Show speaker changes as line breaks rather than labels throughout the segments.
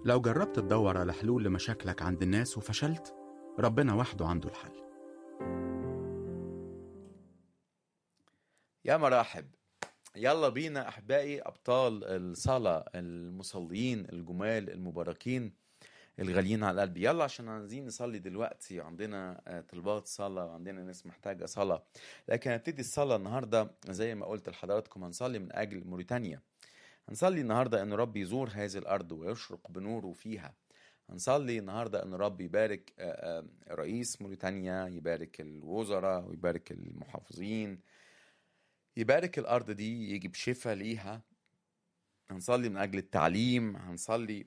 لو جربت تدور على حلول لمشاكلك عند الناس وفشلت ربنا وحده عنده الحل
يا مرحب يلا بينا احبائي ابطال الصلاه المصلين الجمال المباركين الغاليين على القلب يلا عشان عايزين نصلي دلوقتي عندنا آه، طلبات صلاه وعندنا ناس محتاجه صلاه لكن هنبتدي الصلاه النهارده زي ما قلت لحضراتكم هنصلي من اجل موريتانيا هنصلي النهارده ان رب يزور هذه الارض ويشرق بنوره فيها هنصلي النهارده ان رب يبارك آه، آه، رئيس موريتانيا يبارك الوزراء ويبارك المحافظين يبارك الارض دي يجيب شفاء ليها هنصلي من اجل التعليم هنصلي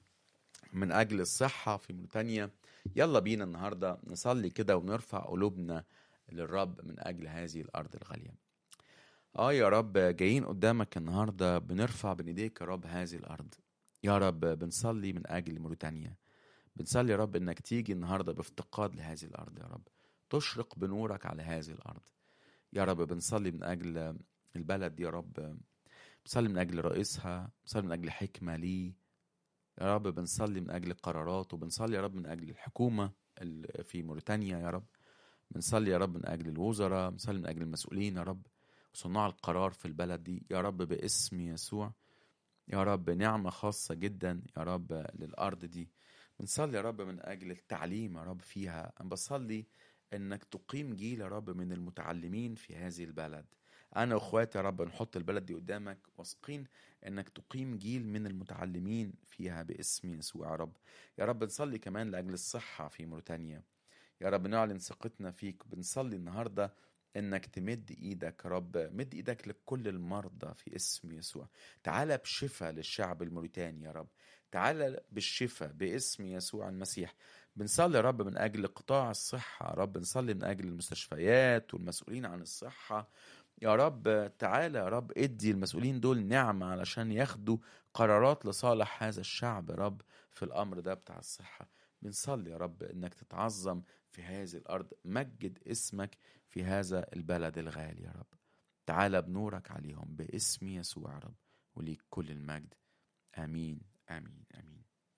من اجل الصحه في موريتانيا يلا بينا النهارده نصلي كده ونرفع قلوبنا للرب من اجل هذه الارض الغاليه اه يا رب جايين قدامك النهارده بنرفع بين ايديك يا رب هذه الارض يا رب بنصلي من اجل موريتانيا بنصلي يا رب انك تيجي النهارده بافتقاد لهذه الارض يا رب تشرق بنورك على هذه الارض يا رب بنصلي من اجل البلد يا رب بنصلي من اجل رئيسها بنصلي من اجل حكمه ليه يا رب بنصلي من اجل القرارات وبنصلي يا رب من اجل الحكومه ال- في موريتانيا يا رب بنصلي يا رب من اجل الوزراء بنصلي من اجل المسؤولين يا رب وصناع القرار في البلد دي يا رب باسم يسوع يا رب نعمة خاصة جدا يا رب للأرض دي بنصلي يا رب من أجل التعليم يا رب فيها أنا بصلي إنك تقيم جيل يا رب من المتعلمين في هذه البلد أنا وإخواتي يا رب نحط البلد دي قدامك واثقين إنك تقيم جيل من المتعلمين فيها باسم يسوع يا رب يا رب نصلي كمان لأجل الصحة في موريتانيا يا رب نعلن ثقتنا فيك بنصلي النهارده انك تمد ايدك يا رب مد ايدك لكل المرضى في اسم يسوع تعال بشفاء للشعب الموريتاني يا رب تعال بالشفاء باسم يسوع المسيح بنصلي يا رب من اجل قطاع الصحه يا رب نصلي من اجل المستشفيات والمسؤولين عن الصحه يا رب تعالى يا رب ادي المسؤولين دول نعمة علشان ياخدوا قرارات لصالح هذا الشعب يا رب في الأمر ده بتاع الصحة بنصلي يا رب انك تتعظم في هذه الارض مجد اسمك في هذا البلد الغالي يا رب تعالى بنورك عليهم باسم يسوع يا رب وليك كل المجد امين امين امين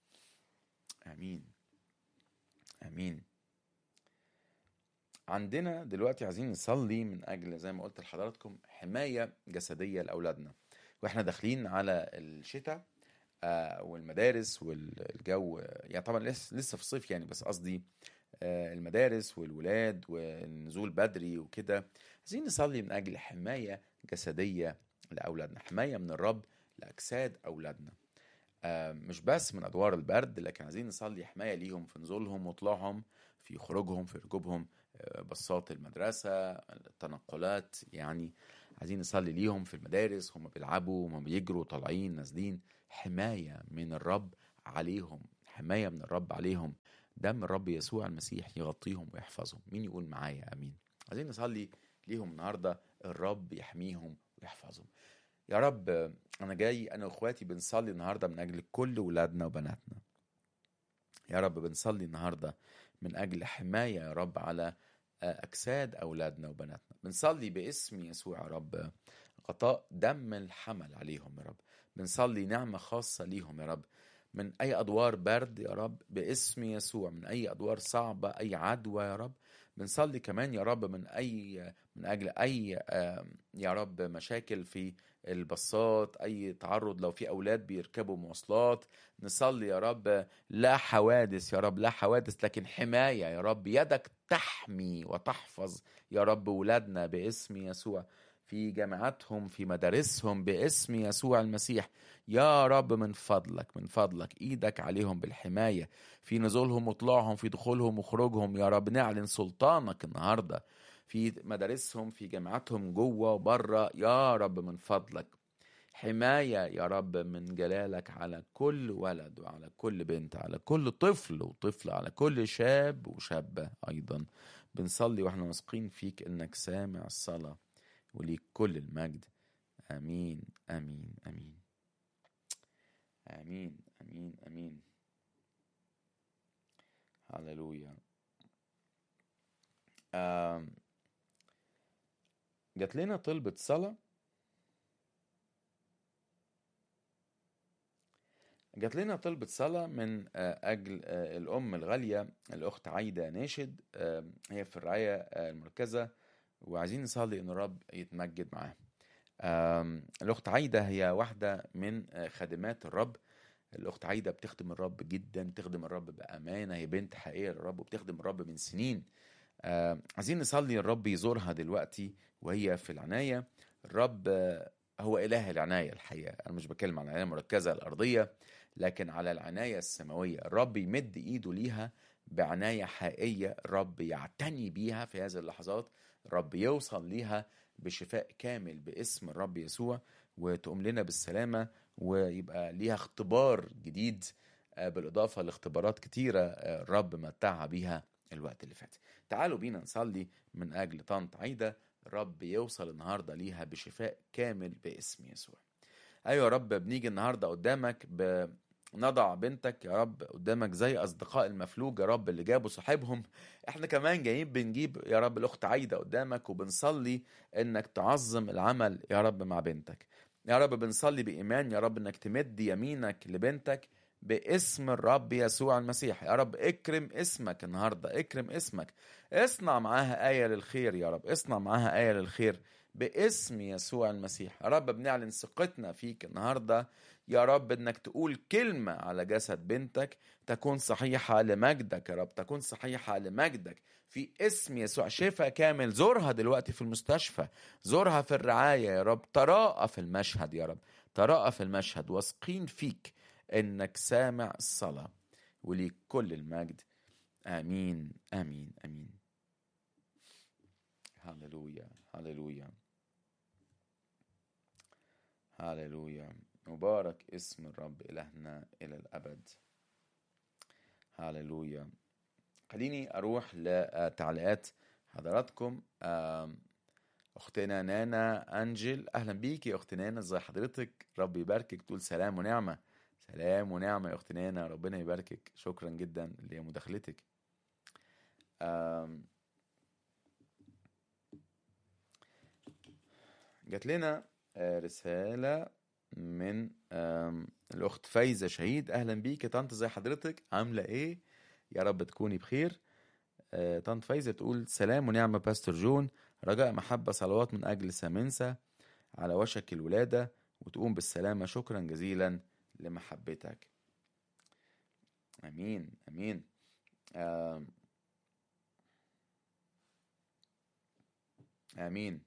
امين امين عندنا دلوقتي عايزين نصلي من اجل زي ما قلت لحضراتكم حمايه جسديه لاولادنا واحنا داخلين على الشتاء آه، والمدارس والجو يعني طبعا لسه لسه في الصيف يعني بس قصدي آه، المدارس والولاد والنزول بدري وكده عايزين نصلي من اجل حمايه جسديه لاولادنا حمايه من الرب لاجساد اولادنا آه، مش بس من ادوار البرد لكن عايزين نصلي حمايه ليهم في نزولهم وطلوعهم في خروجهم في ركوبهم آه، باصات المدرسه التنقلات يعني عايزين نصلي ليهم في المدارس هم بيلعبوا هم بيجروا طالعين نازلين حمايه من الرب عليهم حمايه من الرب عليهم دم الرب يسوع المسيح يغطيهم ويحفظهم مين يقول معايا امين عايزين نصلي ليهم النهارده الرب يحميهم ويحفظهم يا رب انا جاي انا واخواتي بنصلي النهارده من اجل كل ولادنا وبناتنا يا رب بنصلي النهارده من اجل حمايه يا رب على اجساد اولادنا وبناتنا بنصلي باسم يسوع يا رب غطاء دم الحمل عليهم يا رب بنصلي نعمه خاصه ليهم يا رب من اي ادوار برد يا رب باسم يسوع من اي ادوار صعبه اي عدوى يا رب بنصلي كمان يا رب من اي من اجل اي آم، يا رب مشاكل في الباصات اي تعرض لو في اولاد بيركبوا مواصلات نصلي يا رب لا حوادث يا رب لا حوادث لكن حمايه يا رب يدك تحمي وتحفظ يا رب ولادنا باسم يسوع في جامعاتهم في مدارسهم باسم يسوع المسيح يا رب من فضلك من فضلك ايدك عليهم بالحمايه في نزولهم وطلوعهم في دخولهم وخروجهم يا رب نعلن سلطانك النهارده في مدارسهم في جامعاتهم جوه وبره يا رب من فضلك حماية يا رب من جلالك على كل ولد وعلى كل بنت على كل طفل وطفلة على كل شاب وشابة أيضا بنصلي واحنا واثقين فيك إنك سامع الصلاة وليك كل المجد آمين آمين آمين آمين آمين آمين هللويا آم، جات لنا طلبة صلاة جات لنا طلبة صلاة من آه، أجل آه، الأم الغالية الأخت عايدة ناشد آه، هي في الرعاية آه، المركزة وعايزين نصلي إن الرب يتمجد معاها آم، الأخت عايدة هي واحدة من آه، خادمات الرب الأخت عايدة بتخدم الرب جدا بتخدم الرب بأمانة هي بنت حقيقية للرب وبتخدم الرب من سنين آه، عايزين نصلي الرب يزورها دلوقتي وهي في العناية الرب آه، هو إله العناية الحقيقة أنا مش بتكلم عن العناية المركزة الأرضية لكن على العناية السماوية الرب يمد إيده ليها بعناية حقيقية الرب يعتني بيها في هذه اللحظات الرب يوصل ليها بشفاء كامل باسم الرب يسوع وتقوم لنا بالسلامة ويبقى ليها اختبار جديد آه، بالإضافة لاختبارات كتيرة آه، الرب متعها بيها الوقت اللي فات تعالوا بينا نصلي من أجل طنط عايدة الرب يوصل النهاردة ليها بشفاء كامل باسم يسوع أيوة يا رب بنيجي النهاردة قدامك بنضع بنتك يا رب قدامك زي أصدقاء المفلوج يا رب اللي جابوا صاحبهم احنا كمان جايين بنجيب يا رب الأخت عايدة قدامك وبنصلي إنك تعظم العمل يا رب مع بنتك يا رب بنصلي بإيمان يا رب إنك تمد يمينك لبنتك باسم الرب يسوع المسيح يا رب اكرم اسمك النهاردة اكرم اسمك اصنع معاها آية للخير يا رب اصنع معاها آية للخير باسم يسوع المسيح يا رب بنعلن ثقتنا فيك النهاردة يا رب انك تقول كلمة على جسد بنتك تكون صحيحة لمجدك يا رب تكون صحيحة لمجدك في اسم يسوع شفاء كامل زورها دلوقتي في المستشفى زورها في الرعاية يا رب تراءى في المشهد يا رب تراءى في المشهد واثقين فيك انك سامع الصلاة وليك كل المجد امين امين امين هللويا هللويا هللويا مبارك اسم الرب إلهنا إلى الأبد هللويا خليني أروح لتعليقات حضراتكم آم، أختنا نانا أنجل أهلا بيك يا أخت نانا ازي حضرتك رب يباركك تقول سلام ونعمة سلام ونعمة يا أخت نانا ربنا يباركك شكرا جدا لمداخلتك آم، جات لنا آه، رسالة من آم، الأخت فايزة شهيد أهلا بيك يا طنط زي حضرتك عاملة إيه يا رب تكوني بخير آه، طنط فايزة تقول سلام ونعمة باستر جون رجاء محبة صلوات من أجل سامنسا على وشك الولادة وتقوم بالسلامة شكرا جزيلا لمحبتك أمين أمين آم، آمين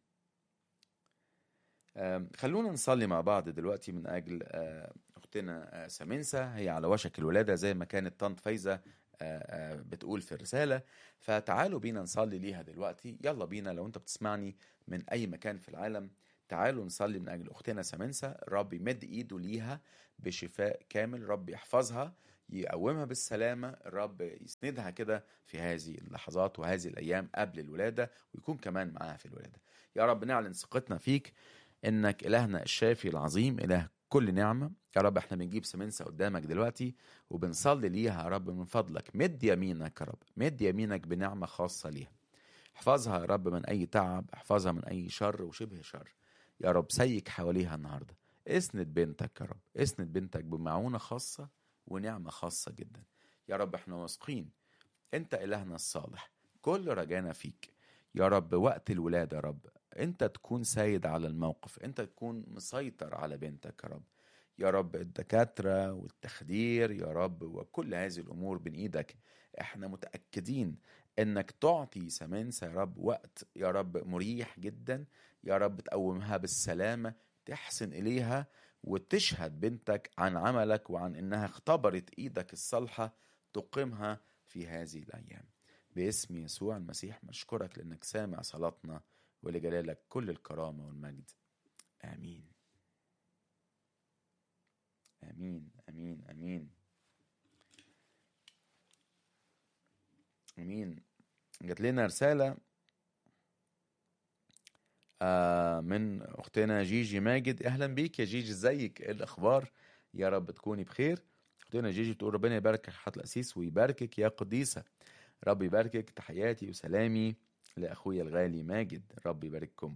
آم، خلونا نصلي مع بعض دلوقتي من أجل آه، أختنا آه، سامنسا هي على وشك الولادة زي ما كانت طنط فايزة آه، آه، بتقول في الرسالة فتعالوا بينا نصلي ليها دلوقتي يلا بينا لو أنت بتسمعني من أي مكان في العالم تعالوا نصلي من أجل أختنا سامنسا رب يمد إيده ليها بشفاء كامل رب يحفظها يقومها بالسلامة الرب يسندها كده في هذه اللحظات وهذه الأيام قبل الولادة ويكون كمان معاها في الولادة يا رب نعلن ثقتنا فيك انك الهنا الشافي العظيم اله كل نعمه يا رب احنا بنجيب سمنسة قدامك دلوقتي وبنصلي ليها يا رب من فضلك مد يمينك يا رب مد يمينك بنعمه خاصه ليها احفظها يا رب من اي تعب احفظها من اي شر وشبه شر يا رب سيك حواليها النهارده اسند بنتك يا رب اسند بنتك بمعونه خاصه ونعمه خاصه جدا يا رب احنا واثقين انت الهنا الصالح كل رجانا فيك يا رب وقت الولاده يا رب انت تكون سيد على الموقف انت تكون مسيطر على بنتك يا رب يا رب الدكاترة والتخدير يا رب وكل هذه الأمور بين إيدك احنا متأكدين انك تعطي سمنسة يا رب وقت يا رب مريح جدا يا رب تقومها بالسلامة تحسن إليها وتشهد بنتك عن عملك وعن انها اختبرت ايدك الصالحة تقيمها في هذه الأيام باسم يسوع المسيح مشكورك لأنك سامع صلاتنا ولجلالك كل الكرامة والمجد آمين آمين آمين آمين آمين جات لنا رسالة آه من أختنا جيجي ماجد أهلا بيك يا جيجي ازيك إيه الأخبار يا رب تكوني بخير أختنا جيجي بتقول ربنا يباركك حضرة الأسيس ويباركك يا قديسة رب يباركك تحياتي وسلامي لأخويا الغالي ماجد رب يبارككم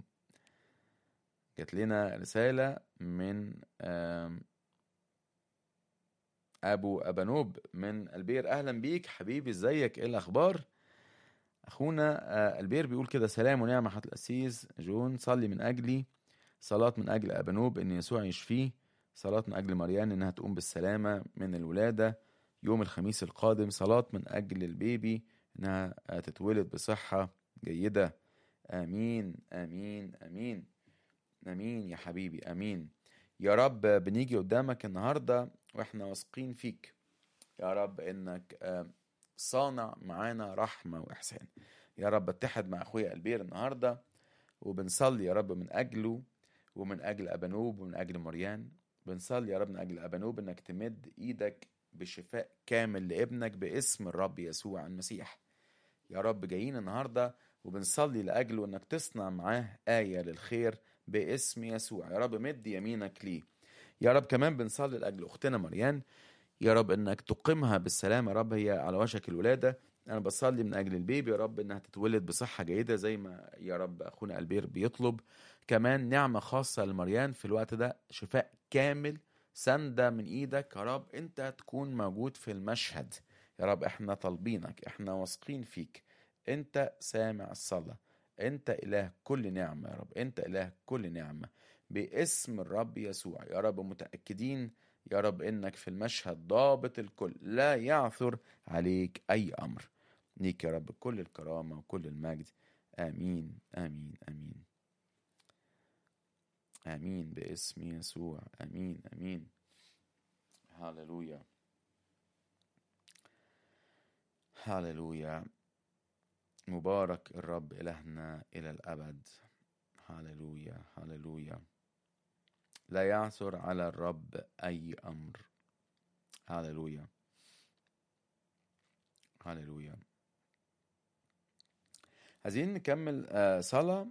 جات لنا رسالة من آم، ابو ابانوب من البير اهلا بيك حبيبي ازيك ايه الاخبار اخونا آه، البير بيقول كده سلام ونعمه حضرة القسيس جون صلي من اجلي صلاه من اجل ابانوب ان يسوع يشفيه صلاه من اجل مريان انها تقوم بالسلامه من الولاده يوم الخميس القادم صلاه من اجل البيبي انها آه، تتولد بصحه جيده امين امين امين امين يا حبيبي امين يا رب بنيجي قدامك النهارده واحنا واثقين فيك يا رب انك آه، صانع معانا رحمه واحسان يا رب اتحد مع اخويا البير النهارده وبنصلي يا رب من اجله ومن اجل ابانوب ومن اجل مريان بنصلي يا رب من اجل ابانوب انك تمد ايدك بشفاء كامل لابنك باسم الرب يسوع المسيح يا رب جايين النهارده وبنصلي لاجله انك تصنع معاه ايه للخير باسم يسوع يا رب مد يمينك ليه يا رب كمان بنصلي لاجل اختنا مريان يا رب انك تقيمها بالسلام يا رب هي على وشك الولاده انا بصلي من اجل البيبي يا رب انها تتولد بصحه جيده زي ما يا رب اخونا البير بيطلب كمان نعمه خاصه لمريان في الوقت ده شفاء كامل سندة من ايدك يا رب انت تكون موجود في المشهد يا رب احنا طالبينك احنا واثقين فيك انت سامع الصلاه انت اله كل نعمه يا رب انت اله كل نعمه باسم الرب يسوع يا رب متاكدين يا رب انك في المشهد ضابط الكل لا يعثر عليك اي امر ليك يا رب كل الكرامه وكل المجد امين امين امين امين باسم يسوع امين امين هللويا هللويا مبارك الرب إلهنا إلى الأبد هللويا هللويا لا يعثر على الرب أي أمر هللويا هللويا عايزين نكمل آه صلاة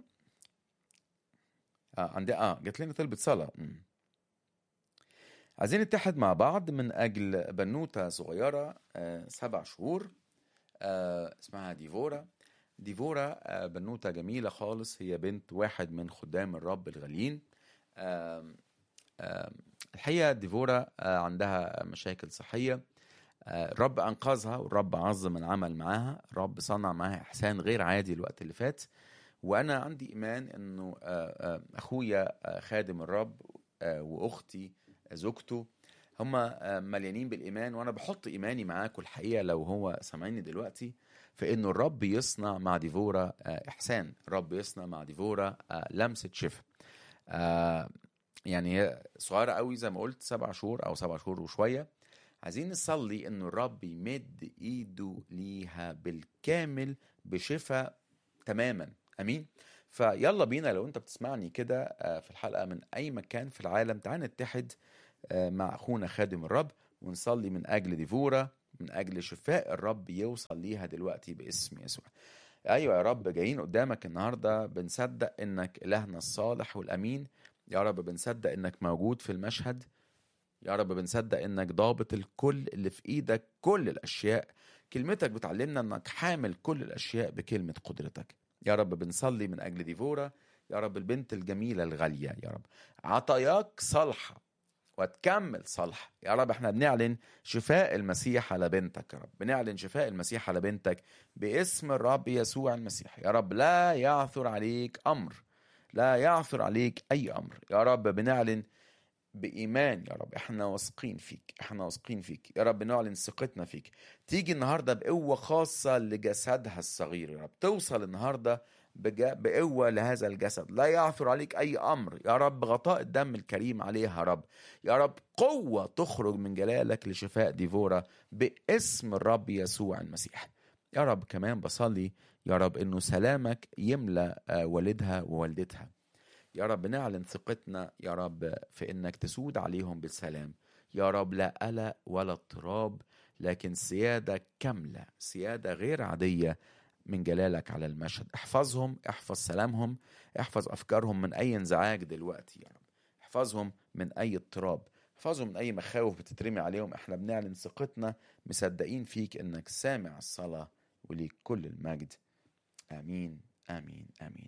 آه عندي اه جات لنا طلبة صلاة مم. عايزين نتحد مع بعض من أجل بنوتة صغيرة آه سبع شهور آه اسمها ديفورا ديفورا آه بنوتة جميلة خالص هي بنت واحد من خدام الرب الغاليين آه آه الحقيقة ديفورا آه عندها مشاكل صحية آه الرب أنقذها والرب عظم العمل معاها الرب صنع معاها إحسان غير عادي الوقت اللي فات وأنا عندي إيمان إنه آه آه أخويا آه خادم الرب آه وأختي زوجته هما مليانين بالإيمان وأنا بحط إيماني معاكم الحقيقة لو هو سامعيني دلوقتي فإنه الرب يصنع مع ديفورا إحسان الرب يصنع مع ديفورا لمسة شفاء يعني هي صغيرة قوي زي ما قلت سبع شهور أو سبع شهور وشوية عايزين نصلي إنه الرب يمد إيده ليها بالكامل بشفاء تماما أمين فيلا بينا لو أنت بتسمعني كده في الحلقة من أي مكان في العالم تعال نتحد مع اخونا خادم الرب ونصلي من اجل ديفورا من اجل شفاء الرب يوصل ليها دلوقتي باسم يسوع ايوه يا رب جايين قدامك النهارده بنصدق انك الهنا الصالح والامين يا رب بنصدق انك موجود في المشهد يا رب بنصدق انك ضابط الكل اللي في ايدك كل الاشياء كلمتك بتعلمنا انك حامل كل الاشياء بكلمه قدرتك يا رب بنصلي من اجل ديفورا يا رب البنت الجميله الغاليه يا رب عطاياك صالحه وتكمل صالحة يا رب احنا بنعلن شفاء المسيح على بنتك يا رب بنعلن شفاء المسيح على بنتك باسم الرب يسوع المسيح يا رب لا يعثر عليك أمر لا يعثر عليك أي أمر يا رب بنعلن بإيمان يا رب احنا واثقين فيك احنا واثقين فيك يا رب نعلن ثقتنا فيك تيجي النهاردة بقوة خاصة لجسدها الصغير يا رب توصل النهاردة بقوة لهذا الجسد لا يعثر عليك أي أمر يا رب غطاء الدم الكريم عليها يا رب يا رب قوة تخرج من جلالك لشفاء ديفورا باسم الرب يسوع المسيح يا رب كمان بصلي يا رب انه سلامك يملى والدها ووالدتها يا رب نعلن ثقتنا يا رب في انك تسود عليهم بالسلام يا رب لا قلق ولا اضطراب لكن سيادة كاملة سيادة غير عادية من جلالك على المشهد احفظهم احفظ سلامهم احفظ افكارهم من اي انزعاج دلوقتي يا رب احفظهم من اي اضطراب احفظهم من اي مخاوف بتترمي عليهم احنا بنعلن ثقتنا مصدقين فيك انك سامع الصلاة وليك كل المجد امين امين امين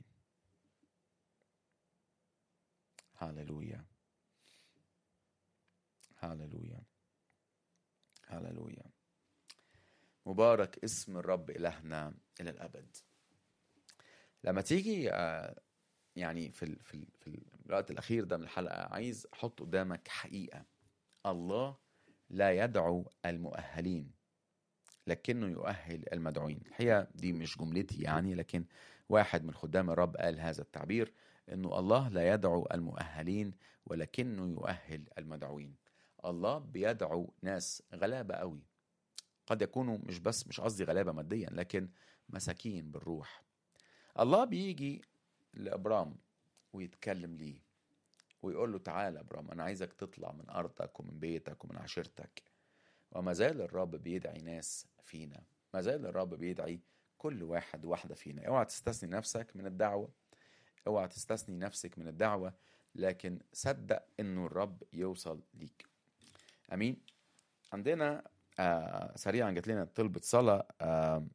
هاللويا هاللويا هللويا مبارك اسم الرب إلهنا إلى الأبد لما تيجي آه، يعني في ال- في ال- في الوقت الأخير ده من الحلقة عايز أحط قدامك حقيقة الله لا يدعو المؤهلين لكنه يؤهل المدعوين الحقيقة دي مش جملتي يعني لكن واحد من خدام الرب قال هذا التعبير انه الله لا يدعو المؤهلين ولكنه يؤهل المدعوين الله بيدعو ناس غلابة قوي قد يكونوا مش بس مش قصدي غلابة ماديا لكن مساكين بالروح الله بيجي لأبرام ويتكلم ليه ويقول له تعالى أبرام أنا عايزك تطلع من أرضك ومن بيتك ومن عشيرتك وما زال الرب بيدعي ناس فينا ما زال الرب بيدعي كل واحد واحدة فينا اوعى تستثني نفسك من الدعوة اوعى تستثني نفسك من الدعوة لكن صدق انه الرب يوصل ليك امين عندنا آه سريعا جات لنا طلبة صلاة آه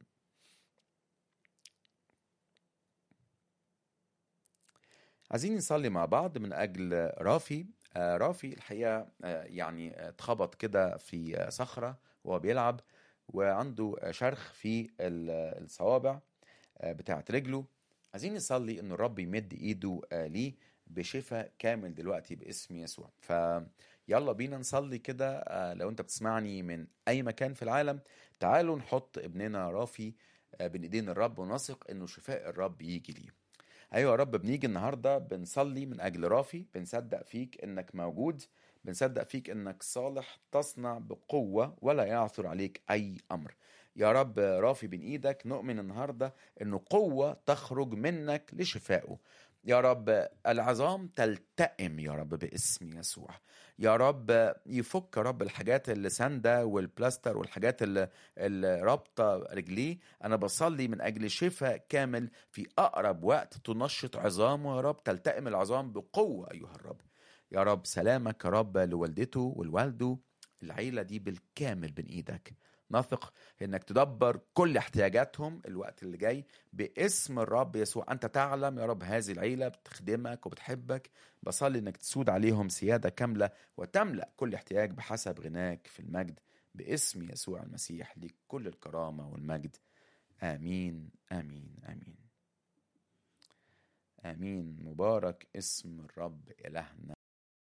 عايزين نصلي مع بعض من اجل رافي آه رافي الحقيقه آه يعني آه، اتخبط كده في آه، صخره وهو بيلعب وعنده آه، شرخ في ال- الصوابع آه، بتاعه رجله عايزين نصلي ان الرب يمد ايده آه، ليه بشفاء كامل دلوقتي باسم يسوع فيلا بينا نصلي كده آه، لو انت بتسمعني من اي مكان في العالم تعالوا نحط ابننا رافي آه، بين ايدين الرب ونثق انه شفاء الرب يجي ليه ايوه يا رب بنيجي النهارده بنصلي من اجل رافي بنصدق فيك انك موجود بنصدق فيك انك صالح تصنع بقوه ولا يعثر عليك اي امر يا رب رافي بين ايدك نؤمن النهارده انه قوه تخرج منك لشفائه يا رب العظام تلتئم يا رب باسم يسوع يا رب يفك يا رب الحاجات اللي ساندة والبلاستر والحاجات اللي, اللي رابطة رجليه أنا بصلي من أجل شفاء كامل في أقرب وقت تنشط عظامه يا رب تلتئم العظام بقوة أيها الرب يا رب سلامك يا رب لوالدته ولوالده العيلة دي بالكامل بين إيدك نثق انك تدبر كل احتياجاتهم الوقت اللي جاي باسم الرب يسوع انت تعلم يا رب هذه العيله بتخدمك وبتحبك بصلي انك تسود عليهم سياده كامله وتملا كل احتياج بحسب غناك في المجد باسم يسوع المسيح لك كل الكرامه والمجد امين امين امين امين مبارك اسم الرب الهنا